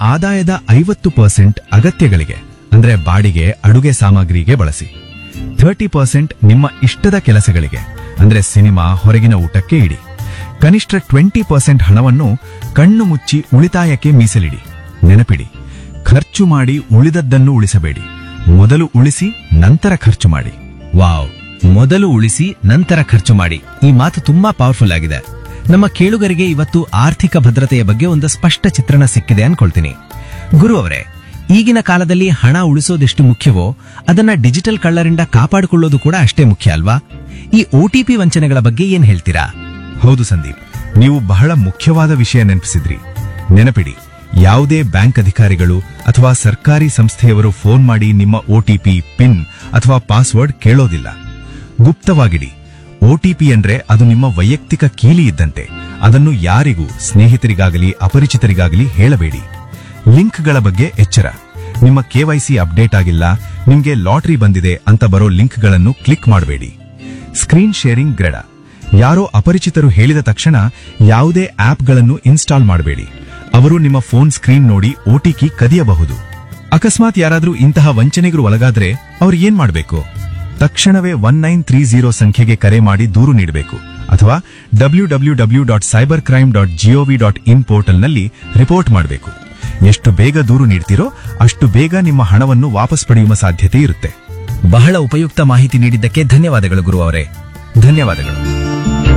ಆದಾಯದ ಐವತ್ತು ಪರ್ಸೆಂಟ್ ಅಗತ್ಯಗಳಿಗೆ ಅಂದ್ರೆ ಬಾಡಿಗೆ ಅಡುಗೆ ಸಾಮಗ್ರಿಗೆ ಬಳಸಿ ಥರ್ಟಿ ಪರ್ಸೆಂಟ್ ನಿಮ್ಮ ಇಷ್ಟದ ಕೆಲಸಗಳಿಗೆ ಅಂದ್ರೆ ಸಿನಿಮಾ ಹೊರಗಿನ ಊಟಕ್ಕೆ ಇಡಿ ಕನಿಷ್ಠ ಟ್ವೆಂಟಿ ಪರ್ಸೆಂಟ್ ಹಣವನ್ನು ಕಣ್ಣು ಮುಚ್ಚಿ ಉಳಿತಾಯಕ್ಕೆ ಮೀಸಲಿಡಿ ನೆನಪಿಡಿ ಖರ್ಚು ಮಾಡಿ ಉಳಿದದ್ದನ್ನು ಉಳಿಸಬೇಡಿ ಮೊದಲು ಉಳಿಸಿ ನಂತರ ಖರ್ಚು ಮಾಡಿ ವಾವ್ ಮೊದಲು ಉಳಿಸಿ ನಂತರ ಖರ್ಚು ಮಾಡಿ ಈ ಮಾತು ತುಂಬಾ ಪವರ್ಫುಲ್ ಆಗಿದೆ ನಮ್ಮ ಕೇಳುಗರಿಗೆ ಇವತ್ತು ಆರ್ಥಿಕ ಭದ್ರತೆಯ ಬಗ್ಗೆ ಒಂದು ಸ್ಪಷ್ಟ ಚಿತ್ರಣ ಸಿಕ್ಕಿದೆ ಅನ್ಕೊಳ್ತೀನಿ ಗುರು ಅವರೇ ಈಗಿನ ಕಾಲದಲ್ಲಿ ಹಣ ಉಳಿಸೋದೆಷ್ಟು ಮುಖ್ಯವೋ ಅದನ್ನ ಡಿಜಿಟಲ್ ಕಳ್ಳರಿಂದ ಕಾಪಾಡಿಕೊಳ್ಳೋದು ಕೂಡ ಅಷ್ಟೇ ಮುಖ್ಯ ಅಲ್ವಾ ಈ ಒಟಿಪಿ ವಂಚನೆಗಳ ಬಗ್ಗೆ ಏನ್ ಹೇಳ್ತೀರಾ ಹೌದು ಸಂದೀಪ್ ನೀವು ಬಹಳ ಮುಖ್ಯವಾದ ವಿಷಯ ನೆನಪಿಸಿದ್ರಿ ನೆನಪಿಡಿ ಯಾವುದೇ ಬ್ಯಾಂಕ್ ಅಧಿಕಾರಿಗಳು ಅಥವಾ ಸರ್ಕಾರಿ ಸಂಸ್ಥೆಯವರು ಫೋನ್ ಮಾಡಿ ನಿಮ್ಮ ಒಟಿಪಿ ಪಿನ್ ಅಥವಾ ಪಾಸ್ವರ್ಡ್ ಕೇಳೋದಿಲ್ಲ ಗುಪ್ತವಾಗಿಡಿ ಒಟಿಪಿ ಅಂದ್ರೆ ಅದು ನಿಮ್ಮ ವೈಯಕ್ತಿಕ ಕೀಲಿ ಇದ್ದಂತೆ ಅದನ್ನು ಯಾರಿಗೂ ಸ್ನೇಹಿತರಿಗಾಗಲಿ ಅಪರಿಚಿತರಿಗಾಗಲಿ ಹೇಳಬೇಡಿ ಲಿಂಕ್ಗಳ ಬಗ್ಗೆ ಎಚ್ಚರ ನಿಮ್ಮ ಕೆವೈಸಿ ಅಪ್ಡೇಟ್ ಆಗಿಲ್ಲ ನಿಮ್ಗೆ ಲಾಟರಿ ಬಂದಿದೆ ಅಂತ ಬರೋ ಲಿಂಕ್ಗಳನ್ನು ಕ್ಲಿಕ್ ಮಾಡಬೇಡಿ ಸ್ಕ್ರೀನ್ ಶೇರಿಂಗ್ ಗ್ರೆಡ ಯಾರೋ ಅಪರಿಚಿತರು ಹೇಳಿದ ತಕ್ಷಣ ಯಾವುದೇ ಆಪ್ಗಳನ್ನು ಇನ್ಸ್ಟಾಲ್ ಮಾಡಬೇಡಿ ಅವರು ನಿಮ್ಮ ಫೋನ್ ಸ್ಕ್ರೀನ್ ನೋಡಿ ಓಟಿಕಿ ಕದಿಯಬಹುದು ಅಕಸ್ಮಾತ್ ಯಾರಾದ್ರೂ ಇಂತಹ ವಂಚನೆಗರು ಒಳಗಾದ್ರೆ ಅವ್ರು ಏನ್ ಮಾಡಬೇಕು ತಕ್ಷಣವೇ ಒನ್ ನೈನ್ ತ್ರೀ ಜೀರೋ ಸಂಖ್ಯೆಗೆ ಕರೆ ಮಾಡಿ ದೂರು ನೀಡಬೇಕು ಅಥವಾ W W W dot cyber crime dot G O V dot in ಪೋರ್ಟಲ್ನಲ್ಲಿ ರಿಪೋರ್ಟ್ ಮಾಡಬೇಕು ಎಷ್ಟು ಬೇಗ ದೂರು ನೀಡ್ತೀರೋ ಅಷ್ಟು ಬೇಗ ನಿಮ್ಮ ಹಣವನ್ನು ವಾಪಸ್ ಪಡೆಯುವ ಸಾಧ್ಯತೆ ಇರುತ್ತೆ ಬಹಳ ಉಪಯುಕ್ತ ಮಾಹಿತಿ ನೀಡಿದ್ದಕ್ಕೆ ಧನ್ಯವಾದಗಳು ಗುರು ಅವರೇ ಧನ್ಯವಾದಗಳು